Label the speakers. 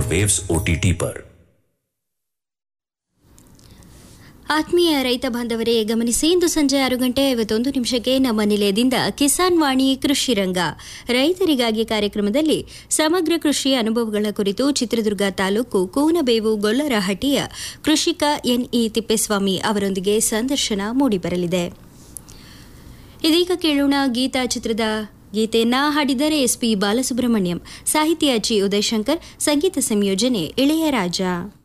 Speaker 1: waves OTT पर
Speaker 2: ಆತ್ಮೀಯ ರೈತ ಬಾಂಧವರೇ ಗಮನಿಸಿ ಇಂದು ಸಂಜೆ ಆರು ಗಂಟೆ ಐವತ್ತೊಂದು ನಿಮಿಷಕ್ಕೆ ನಮ್ಮ ನಿಲಯದಿಂದ ಕಿಸಾನ್ ವಾಣಿ ಕೃಷಿ ರಂಗ ರೈತರಿಗಾಗಿ ಕಾರ್ಯಕ್ರಮದಲ್ಲಿ ಸಮಗ್ರ ಕೃಷಿ ಅನುಭವಗಳ ಕುರಿತು ಚಿತ್ರದುರ್ಗ ತಾಲೂಕು ಕೂನಬೇವು ಗೊಲ್ಲರಹಟ್ಟಿಯ ಕೃಷಿಕ ಎನ್ಇ ತಿಪ್ಪೇಸ್ವಾಮಿ ಅವರೊಂದಿಗೆ ಸಂದರ್ಶನ ಮೂಡಿಬರಲಿದೆ ಇದೀಗ ಕೇಳೋಣ ಗೀತಾ ಚಿತ್ರದ ಗೀತೆಯನ್ನ ಹಾಡಿದರೆ ಎಸ್ಪಿ ಬಾಲಸುಬ್ರಹ್ಮಣ್ಯಂ ಸಾಹಿತ್ಯ ಜಿ ಉದಯಶಂಕರ್ ಸಂಗೀತ ಸಂಯೋಜನೆ ಇಳೆಯರಾಜ